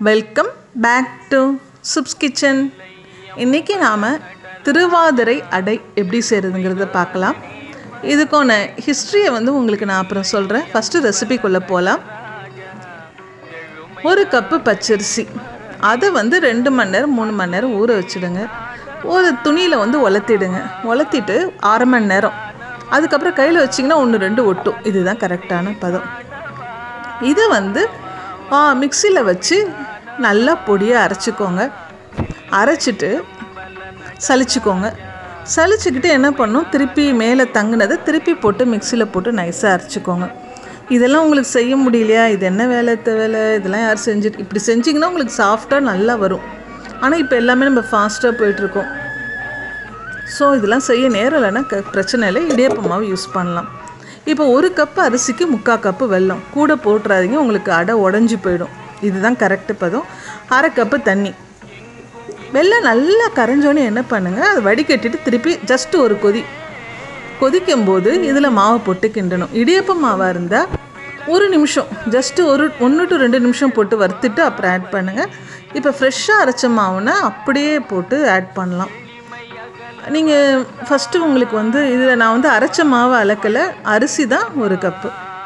welcome back to சுப்ஸ் kitchen இன்றைக்கி நாம் திருவாதிரை அடை எப்படி செய்கிறதுங்கிறத பார்க்கலாம் இதுக்கான ஹிஸ்ட்ரியை வந்து உங்களுக்கு நான் அப்புறம் சொல்கிறேன் ஃபஸ்ட்டு ரெசிபிக்குள்ளே போகலாம் ஒரு கப்பு பச்சரிசி அதை வந்து ரெண்டு மணி நேரம் மூணு மணி நேரம் ஊற வச்சுடுங்க ஒரு துணியில் வந்து உலர்த்திடுங்க உலர்த்திட்டு அரை மணி நேரம் அதுக்கப்புறம் கையில் வச்சிங்கன்னா ஒன்று ரெண்டு ஒட்டும் இதுதான் கரெக்டான பதம் இது வந்து மிக்சியில் வச்சு நல்லா பொடியாக அரைச்சிக்கோங்க அரைச்சிட்டு சலிச்சுக்கோங்க சலிச்சுக்கிட்டு என்ன பண்ணும் திருப்பி மேலே தங்கினதை திருப்பி போட்டு மிக்சியில் போட்டு நைஸாக அரைச்சிக்கோங்க இதெல்லாம் உங்களுக்கு செய்ய முடியலையா இது என்ன வேலை வேலை இதெல்லாம் யார் செஞ்சுட்டு இப்படி செஞ்சிங்கன்னா உங்களுக்கு சாஃப்டாக நல்லா வரும் ஆனால் இப்போ எல்லாமே நம்ம ஃபாஸ்ட்டாக போயிட்டுருக்கோம் ஸோ இதெல்லாம் செய்ய நேரம் இல்லைன்னா க பிரச்சனை இல்லை இடியப்ப மாவு யூஸ் பண்ணலாம் இப்போ ஒரு கப்பு அரிசிக்கு முக்கால் கப்பு வெல்லம் கூட போட்டுறாதீங்க உங்களுக்கு அடை உடஞ்சி போயிடும் இதுதான் கரெக்டு பதம் அரை கப்பு தண்ணி வெள்ளம் நல்லா கரைஞ்சோன்னே என்ன பண்ணுங்கள் அதை வடிகட்டிட்டு திருப்பி ஜஸ்ட் ஒரு கொதி கொதிக்கும் போது இதில் மாவை போட்டு கிண்டணும் இடியப்ப மாவாக இருந்தால் ஒரு நிமிஷம் ஜஸ்ட்டு ஒரு ஒன்று டு ரெண்டு நிமிஷம் போட்டு வறுத்துட்டு அப்புறம் ஆட் பண்ணுங்கள் இப்போ ஃப்ரெஷ்ஷாக அரைச்ச மாவுனா அப்படியே போட்டு ஆட் பண்ணலாம் நீங்கள் ஃபஸ்ட்டு உங்களுக்கு வந்து இதில் நான் வந்து அரைச்ச மாவு அளக்கலை அரிசி தான் ஒரு கப்பு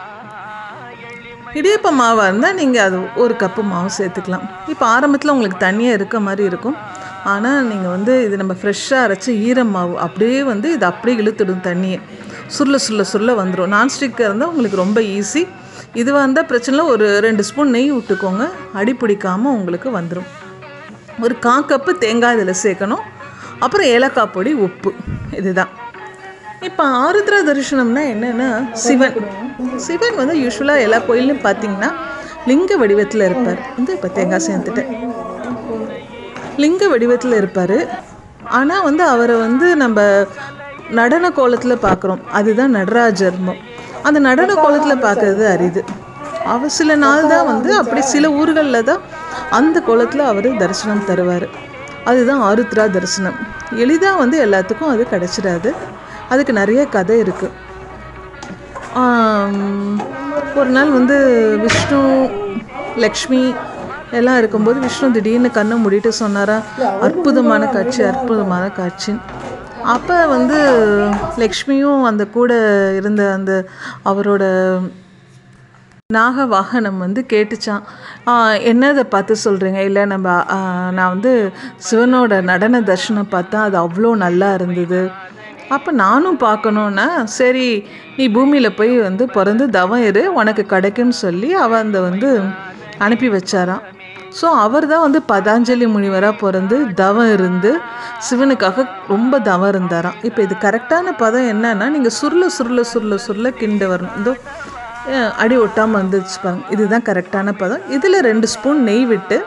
இடியப்ப மாவாக இருந்தால் நீங்கள் அது ஒரு கப்பு மாவு சேர்த்துக்கலாம் இப்போ ஆரம்பத்தில் உங்களுக்கு தண்ணியாக இருக்க மாதிரி இருக்கும் ஆனால் நீங்கள் வந்து இது நம்ம ஃப்ரெஷ்ஷாக அரைச்சி ஈரம் மாவு அப்படியே வந்து இது அப்படியே இழுத்துடும் தண்ணியை சுருள சுருள சுருள வந்துடும் நான்ஸ்டிக்காக இருந்தால் உங்களுக்கு ரொம்ப ஈஸி இதுவாக இருந்தால் பிரச்சனை இல்லை ஒரு ரெண்டு ஸ்பூன் நெய் விட்டுக்கோங்க அடி பிடிக்காமல் உங்களுக்கு வந்துடும் ஒரு கா கப்பு தேங்காய் இதில் சேர்க்கணும் அப்புறம் ஏலக்காய் பொடி உப்பு இதுதான் இப்போ ஆருத்ரா தரிசனம்னா என்னென்னா சிவன் சிவன் வந்து யூஸ்வலாக எல்லா கோயிலும் பார்த்தீங்கன்னா லிங்க வடிவத்தில் இருப்பார் வந்து இப்போ தேங்காய் சேர்த்துட்டேன் லிங்க வடிவத்தில் இருப்பார் ஆனால் வந்து அவரை வந்து நம்ம நடன கோலத்தில் பார்க்குறோம் அதுதான் நடராஜர்மம் அந்த நடன கோலத்தில் பார்க்கறது அரிது அவர் சில நாள் தான் வந்து அப்படி சில ஊர்களில் தான் அந்த கோலத்தில் அவர் தரிசனம் தருவார் அதுதான் ஆருத்ரா தரிசனம் எளிதாக வந்து எல்லாத்துக்கும் அது கிடச்சிடாது அதுக்கு நிறைய கதை இருக்குது ஒரு நாள் வந்து விஷ்ணு லக்ஷ்மி எல்லாம் இருக்கும்போது விஷ்ணு திடீர்னு கண்ணை மூடிட்டு சொன்னாரா அற்புதமான காட்சி அற்புதமான காட்சி அப்போ வந்து லக்ஷ்மியும் அந்த கூட இருந்த அந்த அவரோட நாக வாகனம் வந்து கேட்டுச்சான் என்னதை பார்த்து சொல்கிறீங்க இல்லை நம்ம நான் வந்து சிவனோட நடன தர்ஷனம் பார்த்தா அது அவ்வளோ நல்லா இருந்தது அப்போ நானும் பார்க்கணுன்னா சரி நீ பூமியில் போய் வந்து பிறந்து தவம் இரு உனக்கு கிடைக்கும்னு சொல்லி அவள் அந்த வந்து அனுப்பி வச்சாராம் ஸோ அவர் தான் வந்து பதாஞ்சலி முனிவராக பிறந்து தவம் இருந்து சிவனுக்காக ரொம்ப தவம் இருந்தாராம் இப்போ இது கரெக்டான பதம் என்னன்னா நீங்கள் சுருள சுருள சுருள சுருள கிண்ட வரணும் இதோ அடி ஒட்டாமல் வந்துச்சு பாருங்க இதுதான் கரெக்டான பதம் இதில் ரெண்டு ஸ்பூன் நெய் விட்டு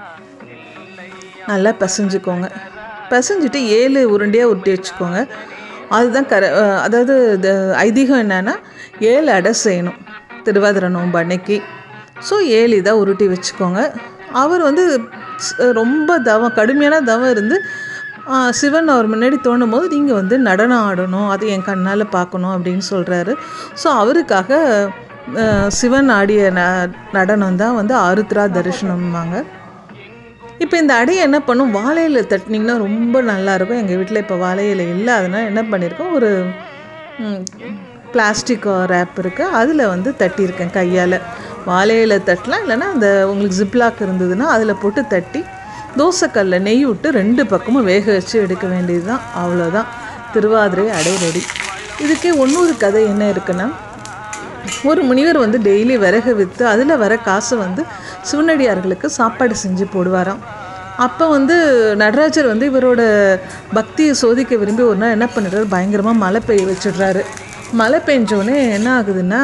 நல்லா பிசைஞ்சுக்கோங்க பிசைஞ்சிட்டு ஏழு உருண்டையாக உருட்டி வச்சுக்கோங்க அதுதான் கர அதாவது ஐதீகம் என்னென்னா ஏழு அடை செய்யணும் திருவாதிரை நோம்பு அன்னைக்கு ஸோ ஏழு இதாக உருட்டி வச்சுக்கோங்க அவர் வந்து ரொம்ப தவம் கடுமையான தவம் இருந்து சிவன் அவர் முன்னாடி தோணும் போது நீங்கள் வந்து நடனம் ஆடணும் அது என் கண்ணால் பார்க்கணும் அப்படின்னு சொல்கிறாரு ஸோ அவருக்காக சிவன் ஆடிய ந நடனம் தான் வந்து ஆருத்ரா தரிசனம்வாங்க இப்போ இந்த அடையை என்ன பண்ணும் வாழையில தட்டினீங்கன்னா ரொம்ப நல்லாயிருக்கும் எங்கள் வீட்டில் இப்போ வாழையில இல்லை அதனால் என்ன பண்ணியிருக்கோம் ஒரு பிளாஸ்டிக் ரேப் இருக்குது அதில் வந்து தட்டியிருக்கேன் கையால் வாழையில தட்டலாம் இல்லைன்னா அந்த உங்களுக்கு ஜிப்லாக் இருந்ததுன்னா அதில் போட்டு தட்டி தோசைக்கல்ல நெய் விட்டு ரெண்டு பக்கமும் வேக வச்சு எடுக்க வேண்டியது தான் அவ்வளோதான் திருவாதிரை அடை ரெடி இதுக்கே ஒன்றொரு கதை என்ன இருக்குன்னா ஒரு முனிவர் வந்து டெய்லி விறகு விற்று அதில் வர காசை வந்து சிவனடியார்களுக்கு சாப்பாடு செஞ்சு போடுவாராம் அப்போ வந்து நடராஜர் வந்து இவரோட பக்தியை சோதிக்க விரும்பி ஒரு நாள் என்ன பண்ணுறாரு பயங்கரமாக மழை பெய்ய வச்சிடுறாரு மழை பெஞ்சோடனே என்ன ஆகுதுன்னா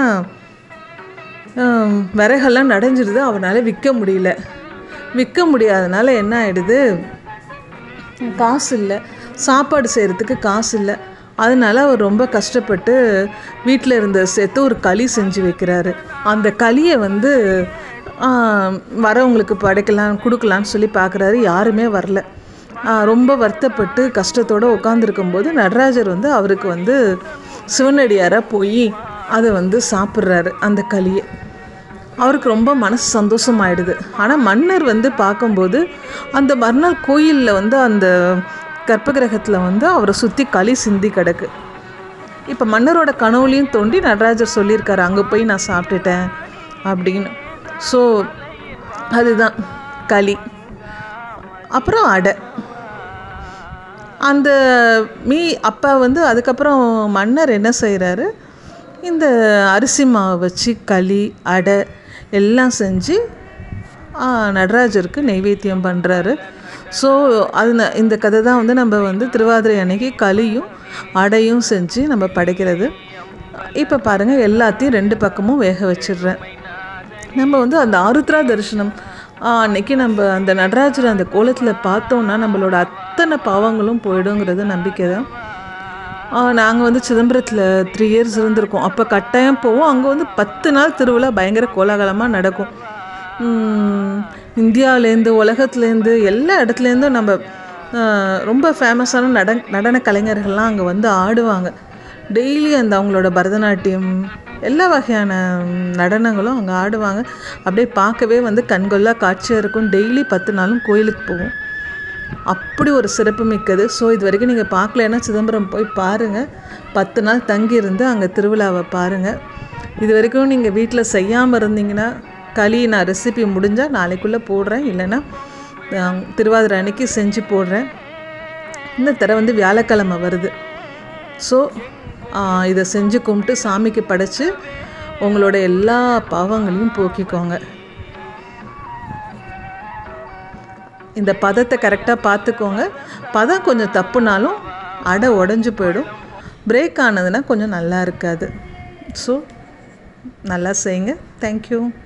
விறகெல்லாம் நடைஞ்சிடுது அவனால் விற்க முடியல விற்க முடியாதனால என்ன ஆகிடுது காசு இல்லை சாப்பாடு செய்கிறதுக்கு காசு இல்லை அதனால் அவர் ரொம்ப கஷ்டப்பட்டு வீட்டில் இருந்த சேர்த்து ஒரு களி செஞ்சு வைக்கிறாரு அந்த களியை வந்து வரவங்களுக்கு படைக்கலாம் கொடுக்கலான்னு சொல்லி பார்க்குறாரு யாருமே வரல ரொம்ப வருத்தப்பட்டு கஷ்டத்தோடு உட்காந்துருக்கும்போது நடராஜர் வந்து அவருக்கு வந்து சிவனடியாராக போய் அதை வந்து சாப்பிட்றாரு அந்த களியை அவருக்கு ரொம்ப மனசு சந்தோஷமாயிடுது ஆனால் மன்னர் வந்து பார்க்கும்போது அந்த மறுநாள் கோயிலில் வந்து அந்த கர்ப்பகிரகத்தில் வந்து அவரை சுற்றி களி சிந்தி கிடக்கு இப்போ மன்னரோட கனவுலையும் தோண்டி நடராஜர் சொல்லியிருக்காரு அங்கே போய் நான் சாப்பிட்டுட்டேன் அப்படின்னு ஸோ அதுதான் களி அப்புறம் அடை அந்த மீ அப்பா வந்து அதுக்கப்புறம் மன்னர் என்ன செய்கிறாரு இந்த அரிசி மாவை வச்சு களி அடை எல்லாம் செஞ்சு ஆ, நடராஜருக்கு நெய்வேத்தியம் பண்ணுறாரு ஸோ அது ந- இந்த கதை தான் வந்து நம்ம வந்து திருவாதிரை அன்னைக்கு களியும் அடையும் செஞ்சு நம்ம படைக்கிறது இப்போ பாருங்கள் எல்லாத்தையும் ரெண்டு பக்கமும் வேக வச்சிடுறேன் நம்ம வந்து அந்த ஆருத்ரா தரிசனம் ஆ, அன்னைக்கு நம்ம அந்த நடராஜர் அந்த கோலத்தில் பார்த்தோம்னா நம்மளோட அத்தனை பாவங்களும் போயிடுங்கிறது நம்பிக்கை தான் நாங்கள் வந்து சிதம்பரத்தில் த்ரீ இயர்ஸ் இருந்திருக்கோம் அப்போ கட்டாயம் போவோம் அங்கே வந்து பத்து நாள் திருவிழா பயங்கர கோலாகலமாக நடக்கும் உம், இந்தியாவிலேருந்து உலகத்துலேருந்து எல்லா இடத்துலேருந்தும் நம்ம ஆ, ரொம்ப ஃபேமஸான நட நடன கலைஞர்கள்லாம் அங்கே வந்து ஆடுவாங்க டெய்லி அந்த அவங்களோட பரதநாட்டியம் எல்லா வகையான ம், நடனங்களும் அங்கே ஆடுவாங்க அப்படியே பார்க்கவே வந்து கண்கொள்ளா காட்சியாக இருக்கும் டெய்லி பத்து நாளும் கோயிலுக்கு போவோம் அப்படி ஒரு சிறப்பு மிக்கது ஸோ இது வரைக்கும் நீங்கள் பார்க்கலன்னா சிதம்பரம் போய் பாருங்கள் பத்து நாள் தங்கி இருந்து அங்கே திருவிழாவை பாருங்கள் இது வரைக்கும் நீங்கள் வீட்டில் செய்யாமல் இருந்தீங்கன்னா களி நான் ரெசிபி முடிஞ்சால் நாளைக்குள்ளே போடுறேன் இல்லைன்னா அஹ், திருவாதிரை அன்னைக்கு செஞ்சு போடுறேன் இந்த தடவை வந்து வியாழக்கிழமை வருது ஸோ இதை செஞ்சு கும்பிட்டு சாமிக்கு படைச்சு உங்களோட எல்லா பாவங்களையும் போக்கிக்கோங்க இந்த பதத்தை கரெக்டாக பார்த்துக்கோங்க பதம் கொஞ்சம் தப்புனாலும் அடை உடஞ்சி போயிடும் பிரேக் ஆனதுன்னா கொஞ்சம் நல்லா இருக்காது ஸோ நல்லா செய்யுங்க தேங்க்யூ